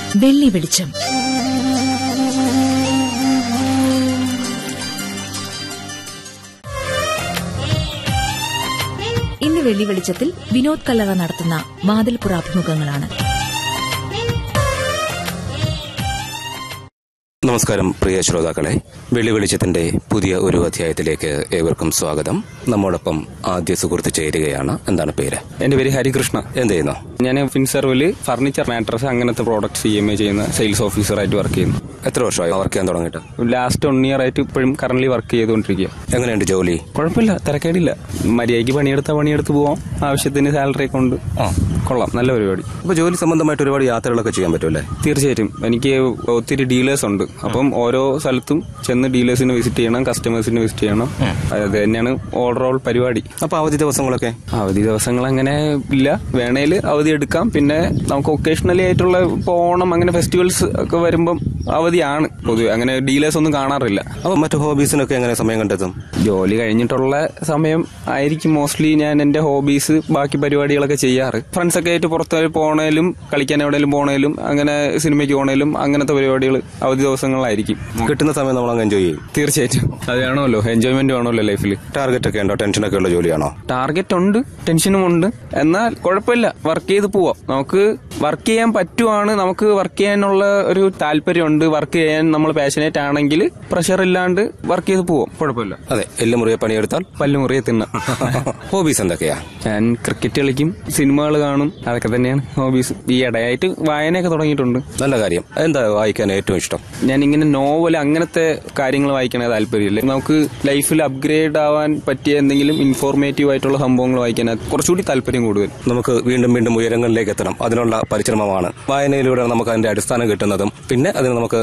വെള്ളി വെളിച്ചം ഇന്ന് വെള്ളി വെളിച്ചത്തിൽ വിനോദ് കല്ലറ നടത്തുന്ന വാതിൽപ്പുറ അഭിമുഖങ്ങളാണ് നമസ്കാരം പ്രിയ ശ്രോതാക്കളെ വെള്ളി വെളിച്ചത്തിന്റെ പുതിയ ഒരു അധ്യായത്തിലേക്ക് ഏവർക്കും സ്വാഗതം നമ്മോടൊപ്പം ആദ്യ സുഹൃത്ത് ചേരുകയാണ് എന്താണ് പേര് എന്റെ പേര് ഹരികൃഷ്ണ എന്ത് ചെയ്യുന്നു ഞാൻ ഫിൻസർവിൽ ഫർണിച്ചർ മാട്രസ് അങ്ങനത്തെ പ്രോഡക്ട്സ് ഇ എം ഐ ചെയ്യുന്ന സെയിൽസ് ഓഫീസറായിട്ട് വർക്ക് ചെയ്യുന്നു എത്ര വർഷമായി വർക്ക് ചെയ്യാൻ തുടങ്ങിയിട്ട് ലാസ്റ്റ് വൺ ഇയർ ആയിട്ട് ഇപ്പോഴും കറന്റ് വർക്ക് ചെയ്തുകൊണ്ടിരിക്കുക എങ്ങനെയുണ്ട് ജോലി കുഴപ്പമില്ല തിരക്കേടില്ല മര്യാദയ്ക്ക് പണിയെടുത്ത പണിയെടുത്ത് പോവാം ആവശ്യത്തിന് സാലറി ഒക്കെ ഉണ്ട് കൊള്ളാം നല്ല പരിപാടി അപ്പൊ ജോലി സംബന്ധമായിട്ട് ഒരുപാട് യാത്രകളൊക്കെ ചെയ്യാൻ പറ്റുമല്ലേ തീർച്ചയായിട്ടും എനിക്ക് ഒത്തിരി ഡീലേഴ്സ് ഉണ്ട് അപ്പം ഓരോ സ്ഥലത്തും ചെന്ന് ഡീലേഴ്സിനെ വിസിറ്റ് ചെയ്യണം കസ്റ്റമേഴ്സിനെ വിസിറ്റ് ചെയ്യണം അത് തന്നെയാണ് ഓവറോൾ പരിപാടി അപ്പൊ അവധി ദിവസങ്ങളൊക്കെ അവധി ദിവസങ്ങൾ അങ്ങനെ ഇല്ല വേണേൽ അവധി എടുക്കാം പിന്നെ നമുക്ക് ഒക്കേഷണലി ആയിട്ടുള്ള ഇപ്പൊ ഓണം അങ്ങനെ ഫെസ്റ്റിവൽസ് ഒക്കെ വരുമ്പം അവധിയാണ് പൊതുവെ അങ്ങനെ ഡീലേഴ്സ് ഒന്നും കാണാറില്ല അപ്പൊ മറ്റു ഹോബീസിനൊക്കെ എങ്ങനെ സമയം കണ്ടെത്തും ജോലി കഴിഞ്ഞിട്ടുള്ള സമയം ആയിരിക്കും മോസ്റ്റ്ലി ഞാൻ എന്റെ ഹോബീസ് ബാക്കി പരിപാടികളൊക്കെ ചെയ്യാറ് ഫ്രണ്ട്സ് ഒക്കെ ആയിട്ട് പുറത്ത് പോണേലും കളിക്കാൻ എവിടെയെങ്കിലും പോണേലും അങ്ങനെ സിനിമയ്ക്ക് പോണേലും അങ്ങനത്തെ പരിപാടികൾ അവധി ദിവസങ്ങളിലായിരിക്കും കിട്ടുന്ന സമയം നമ്മൾ അങ്ങ് എൻജോയ് ചെയ്യും തീർച്ചയായിട്ടും അത് വേണമല്ലോ എൻജോയ്മെന്റ് വേണമല്ലോ ലൈഫിൽ ടാർഗറ്റ് ഒക്കെ ഉണ്ടോ ടെൻഷനൊക്കെ ഉള്ള ജോലിയാണോ ടാർഗറ്റ് ഉണ്ട് ടെൻഷനും ഉണ്ട് എന്നാൽ കുഴപ്പമില്ല വർക്ക് ചെയ്ത് പോവാം നമുക്ക് വർക്ക് ചെയ്യാൻ പറ്റുവാണ് നമുക്ക് വർക്ക് ചെയ്യാനുള്ള ഒരു താല്പര്യമുണ്ട് വർക്ക് ചെയ്യാൻ നമ്മൾ പാഷനേറ്റ് ആണെങ്കിൽ പ്രഷർ ഇല്ലാണ്ട് വർക്ക് ചെയ്ത് പോവാം കുഴപ്പമില്ല അതെ എല്ല് മുറിയെ പണിയെടുത്താൽ പല്ലുമുറിയെ തിന്ന ഹോബീസ് എന്തൊക്കെയാ ഞാൻ ക്രിക്കറ്റ് കളിക്കും സിനിമകൾ കാണും അതൊക്കെ തന്നെയാണ് ഹോബീസ് ഈ ഇടയായിട്ട് വായനയൊക്കെ തുടങ്ങിയിട്ടുണ്ട് നല്ല കാര്യം എന്താ വായിക്കാൻ ഏറ്റവും ഇഷ്ടം ഞാൻ ഇങ്ങനെ നോവൽ അങ്ങനത്തെ കാര്യങ്ങൾ വായിക്കണ താല്പര്യമില്ല നമുക്ക് ലൈഫിൽ അപ്ഗ്രേഡ് ആവാൻ പറ്റിയ എന്തെങ്കിലും ഇൻഫോർമേറ്റീവ് ആയിട്ടുള്ള സംഭവങ്ങൾ വായിക്കാൻ കുറച്ചുകൂടി താല്പര്യം കൂടുതൽ നമുക്ക് വീണ്ടും വീണ്ടും ഉയരങ്ങളിലേക്ക് എത്തണം അതിനുള്ള പരിശ്രമമാണ് വായനയിലൂടെ നമുക്ക് അതിന്റെ അടിസ്ഥാനം കിട്ടുന്നതും പിന്നെ അതിന് നമുക്ക്